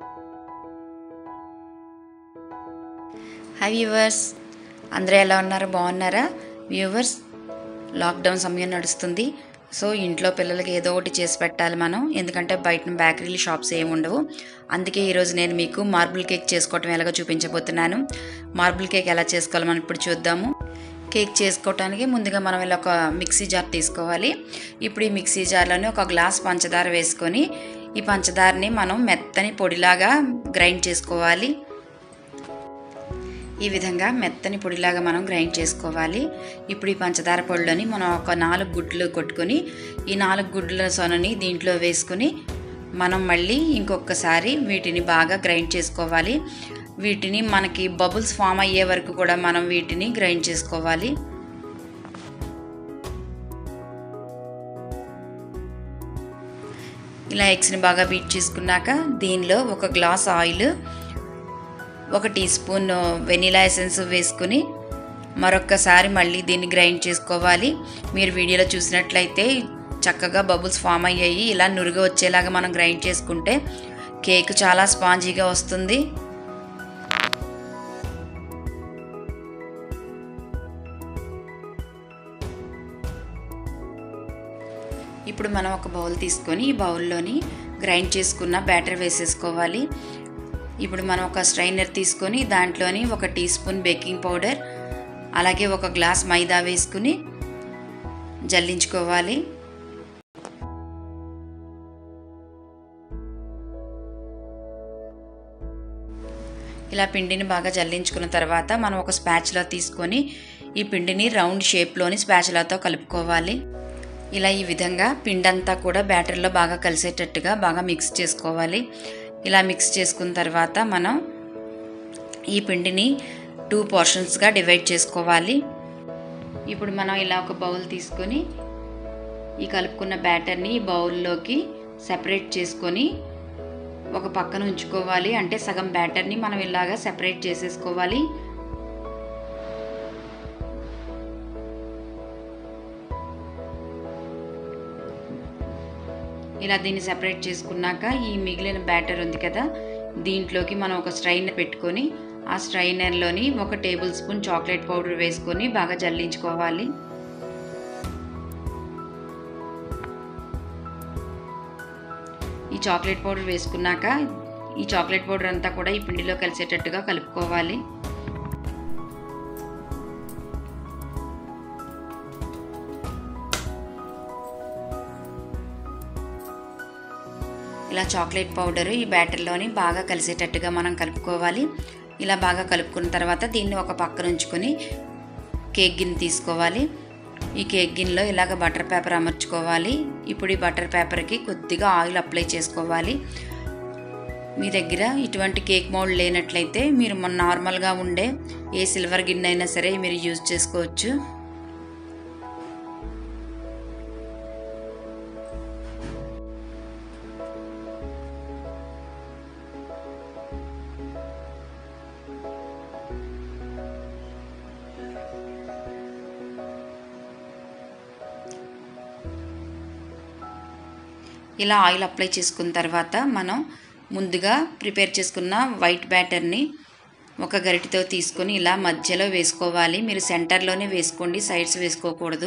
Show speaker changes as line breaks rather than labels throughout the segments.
hi viewers అందరూ ఎలా ఉన్నారు బాగున్నారా వ్యూవర్స్ లాక్డౌన్ సమయం నడుస్తుంది సో ఇంట్లో పిల్లలకి ఏదో ఒకటి చేసి పెట్టాలి మనం ఎందుకంటే బయట బేకరీలు షాప్స్ ఏమి ఉండవు అందుకే ఈరోజు నేను మీకు మార్బుల్ కేక్ చేసుకోవటం ఎలాగో చూపించబోతున్నాను మార్బుల్ కేక్ ఎలా చేసుకోవాలో మనం ఇప్పుడు చూద్దాము కేక్ చేసుకోవటానికి ముందుగా మనం ఇలా ఒక మిక్సీ జార్ తీసుకోవాలి ఇప్పుడు ఈ మిక్సీ జార్లోని ఒక గ్లాస్ పంచదార వేసుకొని ఈ పంచదారని మనం మెత్తని పొడిలాగా గ్రైండ్ చేసుకోవాలి ఈ విధంగా మెత్తని పొడిలాగా మనం గ్రైండ్ చేసుకోవాలి ఇప్పుడు ఈ పంచదార పొడిలోని మనం ఒక నాలుగు గుడ్లు కొట్టుకొని ఈ నాలుగు గుడ్ల సొనని దీంట్లో వేసుకొని మనం మళ్ళీ ఇంకొకసారి వీటిని బాగా గ్రైండ్ చేసుకోవాలి వీటిని మనకి బబుల్స్ ఫామ్ అయ్యే వరకు కూడా మనం వీటిని గ్రైండ్ చేసుకోవాలి ఇలా ఎగ్స్ని బాగా బీట్ చేసుకున్నాక దీనిలో ఒక గ్లాస్ ఆయిల్ ఒక టీ స్పూన్ వెనీలా ఎసెన్స్ వేసుకుని మరొక్కసారి మళ్ళీ దీన్ని గ్రైండ్ చేసుకోవాలి మీరు వీడియోలో చూసినట్లయితే చక్కగా బబుల్స్ ఫామ్ అయ్యాయి ఇలా నురుగు వచ్చేలాగా మనం గ్రైండ్ చేసుకుంటే కేక్ చాలా స్పాంజీగా వస్తుంది ఇప్పుడు మనం ఒక బౌల్ తీసుకొని ఈ బౌల్లోని గ్రైండ్ చేసుకున్న బ్యాటర్ వేసేసుకోవాలి ఇప్పుడు మనం ఒక స్ట్రైనర్ తీసుకొని దాంట్లోని ఒక టీ స్పూన్ బేకింగ్ పౌడర్ అలాగే ఒక గ్లాస్ మైదా వేసుకుని జల్లించుకోవాలి ఇలా పిండిని బాగా జల్లించుకున్న తర్వాత మనం ఒక స్పాచ్లా తీసుకొని ఈ పిండిని రౌండ్ షేప్లోని స్పాచ్లాతో కలుపుకోవాలి ఇలా ఈ విధంగా పిండంతా కూడా బ్యాటర్లో బాగా కలిసేటట్టుగా బాగా మిక్స్ చేసుకోవాలి ఇలా మిక్స్ చేసుకున్న తర్వాత మనం ఈ పిండిని టూ పోర్షన్స్గా డివైడ్ చేసుకోవాలి ఇప్పుడు మనం ఇలా ఒక బౌల్ తీసుకొని ఈ కలుపుకున్న బ్యాటర్ని ఈ బౌల్లోకి సెపరేట్ చేసుకొని ఒక పక్కన ఉంచుకోవాలి అంటే సగం బ్యాటర్ని మనం ఇలాగా సెపరేట్ చేసేసుకోవాలి ఇలా దీన్ని సెపరేట్ చేసుకున్నాక ఈ మిగిలిన బ్యాటర్ ఉంది కదా దీంట్లోకి మనం ఒక స్ట్రైనర్ పెట్టుకొని ఆ స్ట్రైనర్లోని ఒక టేబుల్ స్పూన్ చాక్లెట్ పౌడర్ వేసుకొని బాగా జల్లించుకోవాలి ఈ చాక్లెట్ పౌడర్ వేసుకున్నాక ఈ చాక్లెట్ పౌడర్ అంతా కూడా ఈ పిండిలో కలిసేటట్టుగా కలుపుకోవాలి ఇలా చాక్లెట్ పౌడర్ ఈ బ్యాటర్లోని బాగా కలిసేటట్టుగా మనం కలుపుకోవాలి ఇలా బాగా కలుపుకున్న తర్వాత దీన్ని ఒక పక్కన ఉంచుకొని కేక్ గిన్నె తీసుకోవాలి ఈ కేక్ గిన్నెలో ఇలాగ బటర్ పేపర్ అమర్చుకోవాలి ఇప్పుడు ఈ బటర్ పేపర్కి కొద్దిగా ఆయిల్ అప్లై చేసుకోవాలి మీ దగ్గర ఇటువంటి కేక్ మౌల్డ్ లేనట్లయితే మీరు మన నార్మల్గా ఉండే ఏ సిల్వర్ గిన్నె అయినా సరే మీరు యూజ్ చేసుకోవచ్చు ఇలా ఆయిల్ అప్లై చేసుకున్న తర్వాత మనం ముందుగా ప్రిపేర్ చేసుకున్న వైట్ బ్యాటర్ని ఒక గరిటితో తీసుకొని ఇలా మధ్యలో వేసుకోవాలి మీరు సెంటర్లోనే వేసుకోండి సైడ్స్ వేసుకోకూడదు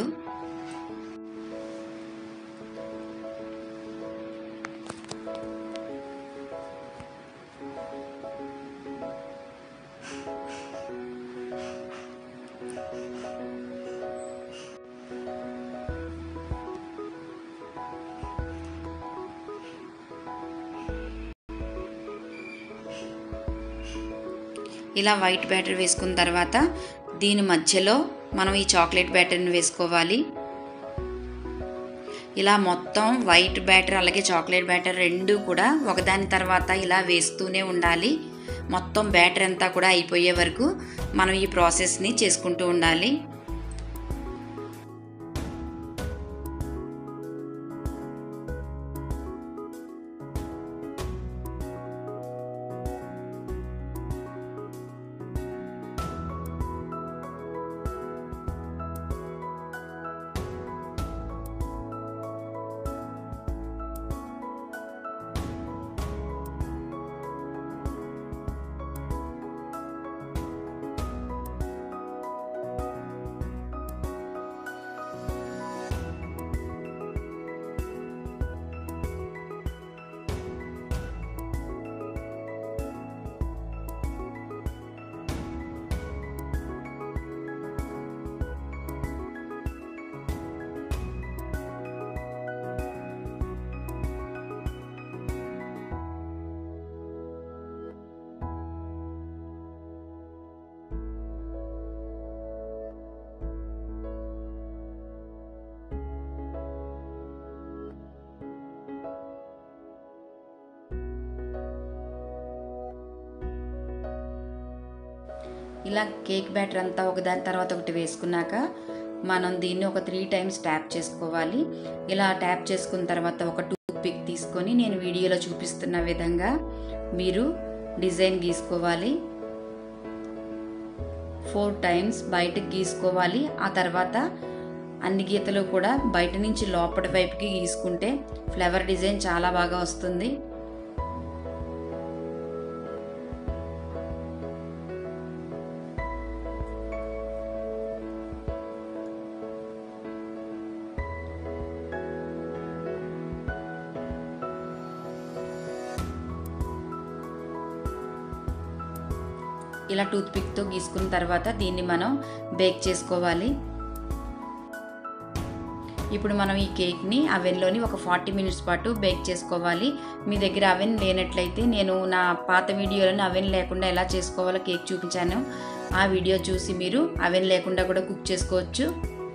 ఇలా వైట్ బ్యాటర్ వేసుకున్న తర్వాత దీని మధ్యలో మనం ఈ చాక్లెట్ బ్యాటర్ని వేసుకోవాలి ఇలా మొత్తం వైట్ బ్యాటర్ అలాగే చాక్లెట్ బ్యాటర్ రెండు కూడా ఒకదాని తర్వాత ఇలా వేస్తూనే ఉండాలి మొత్తం బ్యాటర్ అంతా కూడా అయిపోయే వరకు మనం ఈ ప్రాసెస్ని చేసుకుంటూ ఉండాలి ఇలా కేక్ బ్యాటర్ అంతా ఒకదాని తర్వాత ఒకటి వేసుకున్నాక మనం దీన్ని ఒక త్రీ టైమ్స్ ట్యాప్ చేసుకోవాలి ఇలా ట్యాప్ చేసుకున్న తర్వాత ఒక టూత్ పిక్ తీసుకొని నేను వీడియోలో చూపిస్తున్న విధంగా మీరు డిజైన్ గీసుకోవాలి ఫోర్ టైమ్స్ బయటకు గీసుకోవాలి ఆ తర్వాత అన్ని గీతలు కూడా బయట నుంచి లోపటి వైపుకి గీసుకుంటే ఫ్లవర్ డిజైన్ చాలా బాగా వస్తుంది ఇలా టూత్ పిక్తో గీసుకున్న తర్వాత దీన్ని మనం బేక్ చేసుకోవాలి ఇప్పుడు మనం ఈ కేక్ని అవెన్లోని ఒక ఫార్టీ మినిట్స్ పాటు బేక్ చేసుకోవాలి మీ దగ్గర అవెన్ లేనట్లయితే నేను నా పాత వీడియోలను అవెన్ లేకుండా ఎలా చేసుకోవాలో కేక్ చూపించాను ఆ వీడియో చూసి మీరు అవెన్ లేకుండా కూడా కుక్ చేసుకోవచ్చు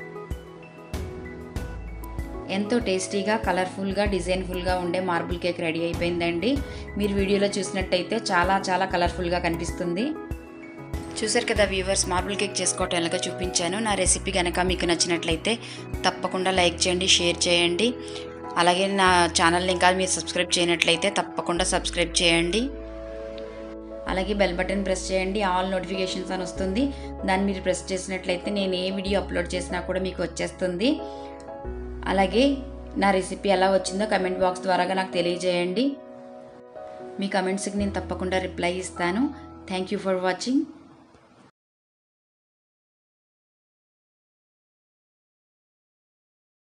ఎంతో టేస్టీగా కలర్ఫుల్గా డిజైన్ఫుల్గా ఉండే మార్బుల్ కేక్ రెడీ అయిపోయిందండి మీరు వీడియోలో చూసినట్టయితే చాలా చాలా కలర్ఫుల్గా కనిపిస్తుంది చూసారు కదా వ్యూవర్స్ మార్బుల్ కేక్ చేసుకోవటం ఎలాగో చూపించాను నా రెసిపీ కనుక మీకు నచ్చినట్లయితే తప్పకుండా లైక్ చేయండి షేర్ చేయండి అలాగే నా ఛానల్ని ఇంకా మీరు సబ్స్క్రైబ్ చేయనట్లయితే తప్పకుండా సబ్స్క్రైబ్ చేయండి అలాగే బెల్ బటన్ ప్రెస్ చేయండి ఆల్ నోటిఫికేషన్స్ అని వస్తుంది దాన్ని మీరు ప్రెస్ చేసినట్లయితే నేను ఏ వీడియో అప్లోడ్ చేసినా కూడా మీకు వచ్చేస్తుంది అలాగే నా రెసిపీ ఎలా వచ్చిందో కమెంట్ బాక్స్ ద్వారా నాకు తెలియజేయండి మీ కమెంట్స్కి నేను తప్పకుండా రిప్లై ఇస్తాను థ్యాంక్ యూ ఫర్ వాచింగ్